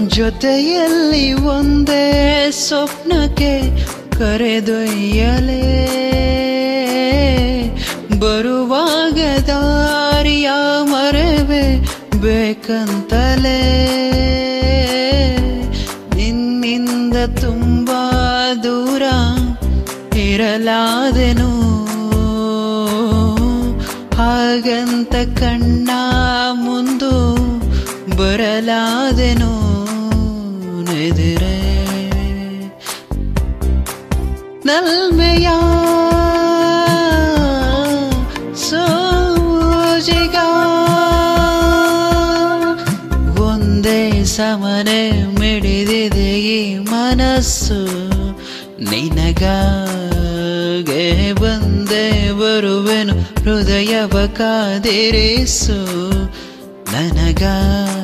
ಜೊತೆಯಲ್ಲಿ ಒಂದೇ ಸ್ವಪ್ನಕ್ಕೆ ಕರೆದೊಯ್ಯಲೇ ಬರುವಾಗ ದಾರಿಯ ಮರೆವೆ ಬೇಕಂತಲೇ ನಿನ್ನಿಂದ ತುಂಬಾ ದೂರ ಇರಲಾದೆನು ಹಾಗಂತ ಕಣ್ಣ ಮುಂದು ಬರಲಾದೆನು ನೆದಿರೆ ನಲ್ಮೆಯ ಸೋಜಿಗ ಒಂದೇ ಸಮನೆ ಮಿಡಿದಿದೆ ಈ ಮನಸ್ಸು ನಿನಗಾಗೆ ಬಂದೇ ಬರುವೆನು ಹೃದಯವ ಕಾದಿರಿಸು ನನಗ